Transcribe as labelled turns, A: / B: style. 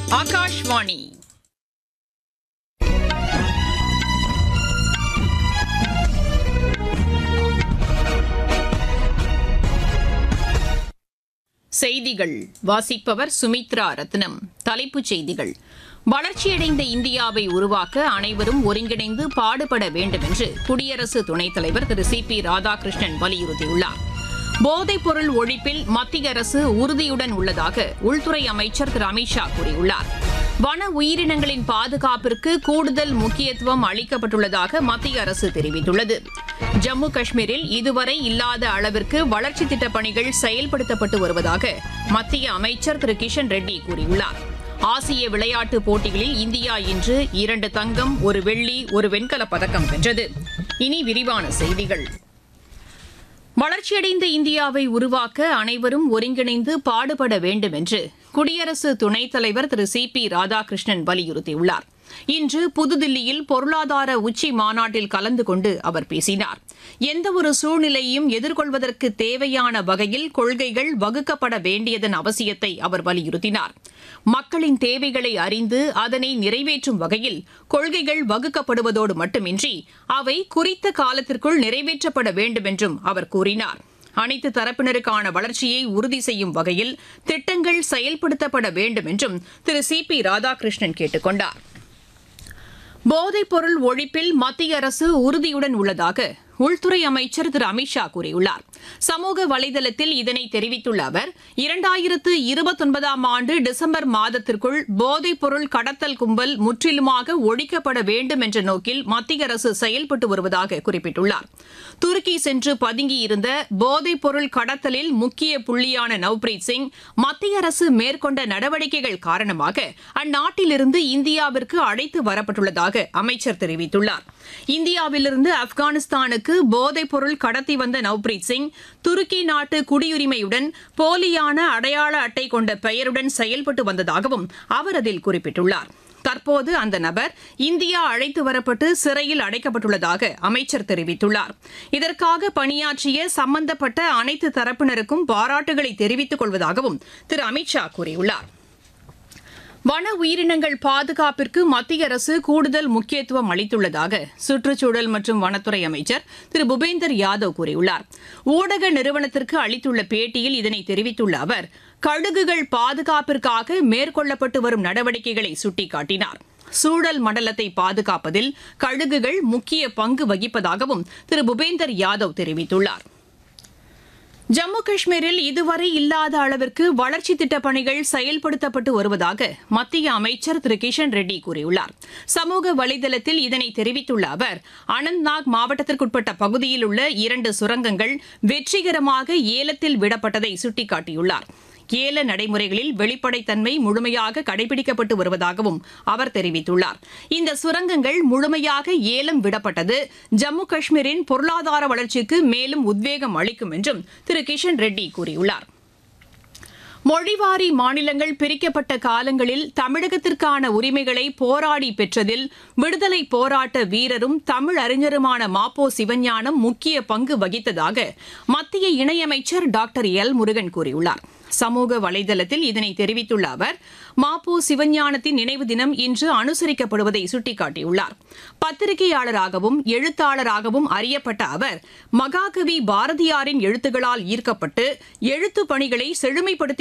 A: ஆகாஷ்வாணி செய்திகள் வாசிப்பவர் சுமித்ரா ரத்னம் தலைப்புச் செய்திகள் வளர்ச்சியடைந்த இந்தியாவை உருவாக்க அனைவரும் ஒருங்கிணைந்து பாடுபட வேண்டும் என்று குடியரசு துணைத் தலைவர் திரு சி பி ராதாகிருஷ்ணன் வலியுறுத்தியுள்ளார் போதைப் பொருள் ஒழிப்பில் மத்திய அரசு உறுதியுடன் உள்ளதாக உள்துறை அமைச்சர் திரு அமித்ஷா கூறியுள்ளார் வன உயிரினங்களின் பாதுகாப்பிற்கு கூடுதல் முக்கியத்துவம் அளிக்கப்பட்டுள்ளதாக மத்திய அரசு தெரிவித்துள்ளது ஜம்மு காஷ்மீரில் இதுவரை இல்லாத அளவிற்கு வளர்ச்சி திட்டப் பணிகள் செயல்படுத்தப்பட்டு வருவதாக மத்திய அமைச்சர் திரு கிஷன் ரெட்டி கூறியுள்ளார் ஆசிய விளையாட்டுப் போட்டிகளில் இந்தியா இன்று இரண்டு தங்கம் ஒரு வெள்ளி ஒரு வெண்கலப் பதக்கம் வென்றது இனி விரிவான செய்திகள் வளர்ச்சியடைந்த இந்தியாவை உருவாக்க அனைவரும் ஒருங்கிணைந்து பாடுபட வேண்டும் என்று குடியரசு துணைத் தலைவர் திரு சி பி ராதாகிருஷ்ணன் வலியுறுத்தியுள்ளார் இன்று புதுதில்லியில் பொருளாதார உச்சி மாநாட்டில் கலந்து கொண்டு அவர் பேசினார் எந்தவொரு சூழ்நிலையையும் எதிர்கொள்வதற்கு தேவையான வகையில் கொள்கைகள் வகுக்கப்பட வேண்டியதன் அவசியத்தை அவர் வலியுறுத்தினார் மக்களின் தேவைகளை அறிந்து அதனை நிறைவேற்றும் வகையில் கொள்கைகள் வகுக்கப்படுவதோடு மட்டுமின்றி அவை குறித்த காலத்திற்குள் நிறைவேற்றப்பட வேண்டும் என்றும் அவர் கூறினார் அனைத்து தரப்பினருக்கான வளர்ச்சியை உறுதி செய்யும் வகையில் திட்டங்கள் செயல்படுத்தப்பட வேண்டும் என்றும் திரு சி பி ராதாகிருஷ்ணன் கேட்டுக் கொண்டார் போதைப் பொருள் ஒழிப்பில் மத்திய அரசு உறுதியுடன் உள்ளதாக உள்துறை அமைச்சர் திரு அமித்ஷா கூறியுள்ளார் சமூக வலைதளத்தில் இதனை தெரிவித்துள்ள அவர் இரண்டாயிரத்து இருபத்தொன்பதாம் ஆண்டு டிசம்பர் மாதத்திற்குள் போதைப் பொருள் கடத்தல் கும்பல் முற்றிலுமாக ஒழிக்கப்பட வேண்டும் என்ற நோக்கில் மத்திய அரசு செயல்பட்டு வருவதாக குறிப்பிட்டுள்ளார் துருக்கி சென்று பதுங்கியிருந்த போதைப் பொருள் கடத்தலில் முக்கிய புள்ளியான நவ்பிரீத் சிங் மத்திய அரசு மேற்கொண்ட நடவடிக்கைகள் காரணமாக அந்நாட்டிலிருந்து இந்தியாவிற்கு அழைத்து வரப்பட்டுள்ளதாக அமைச்சர் தெரிவித்துள்ளார் இந்தியாவிலிருந்து ஆப்கானிஸ்தானுக்கு போதைப் பொருள் கடத்தி வந்த நவ்பிரீத் சிங் துருக்கி நாட்டு குடியுரிமையுடன் போலியான அடையாள அட்டை கொண்ட பெயருடன் செயல்பட்டு வந்ததாகவும் அவர் அதில் குறிப்பிட்டுள்ளார் தற்போது அந்த நபர் இந்தியா அழைத்து வரப்பட்டு சிறையில் அடைக்கப்பட்டுள்ளதாக அமைச்சர் தெரிவித்துள்ளார் இதற்காக பணியாற்றிய சம்பந்தப்பட்ட அனைத்து தரப்பினருக்கும் பாராட்டுகளை தெரிவித்துக் கொள்வதாகவும் திரு அமித்ஷா கூறியுள்ளார் வன உயிரினங்கள் பாதுகாப்பிற்கு மத்திய அரசு கூடுதல் முக்கியத்துவம் அளித்துள்ளதாக சுற்றுச்சூழல் மற்றும் வனத்துறை அமைச்சர் திரு பூபேந்தர் யாதவ் கூறியுள்ளார் ஊடக நிறுவனத்திற்கு அளித்துள்ள பேட்டியில் இதனை தெரிவித்துள்ள அவர் கழுகுகள் பாதுகாப்பிற்காக மேற்கொள்ளப்பட்டு வரும் நடவடிக்கைகளை சுட்டிக்காட்டினார் சூழல் மண்டலத்தை பாதுகாப்பதில் கழுகுகள் முக்கிய பங்கு வகிப்பதாகவும் திரு பூபேந்தர் யாதவ் தெரிவித்துள்ளார் ஜம்மு காஷ்மீரில் இதுவரை இல்லாத அளவிற்கு வளர்ச்சி திட்டப் பணிகள் செயல்படுத்தப்பட்டு வருவதாக மத்திய அமைச்சர் திரு கிஷன் ரெட்டி கூறியுள்ளார் சமூக வலைதளத்தில் இதனை தெரிவித்துள்ள அவர் அனந்த்நாக் மாவட்டத்திற்குட்பட்ட பகுதியில் உள்ள இரண்டு சுரங்கங்கள் வெற்றிகரமாக ஏலத்தில் விடப்பட்டதை சுட்டிக்காட்டியுள்ளார் ஏல நடைமுறைகளில் வெளிப்படைத்தன்மை முழுமையாக கடைபிடிக்கப்பட்டு வருவதாகவும் அவர் தெரிவித்துள்ளார் இந்த சுரங்கங்கள் முழுமையாக ஏலம் விடப்பட்டது ஜம்மு காஷ்மீரின் பொருளாதார வளர்ச்சிக்கு மேலும் உத்வேகம் அளிக்கும் என்றும் திரு கிஷன் ரெட்டி கூறியுள்ளார் மொழிவாரி மாநிலங்கள் பிரிக்கப்பட்ட காலங்களில் தமிழகத்திற்கான உரிமைகளை போராடி பெற்றதில் விடுதலை போராட்ட வீரரும் தமிழ் அறிஞருமான மாப்போ சிவஞானம் முக்கிய பங்கு வகித்ததாக மத்திய இணையமைச்சர் டாக்டர் எல் முருகன் கூறியுள்ளார் சமூக வலைதளத்தில் இதனை தெரிவித்துள்ள அவர் மாப்போ சிவஞானத்தின் நினைவு தினம் இன்று அனுசரிக்கப்படுவதை சுட்டிக்காட்டியுள்ளார் பத்திரிகையாளராகவும் எழுத்தாளராகவும் அறியப்பட்ட அவர் மகாகவி பாரதியாரின் எழுத்துகளால் ஈர்க்கப்பட்டு எழுத்துப் பணிகளை செழுமைப்படுத்தி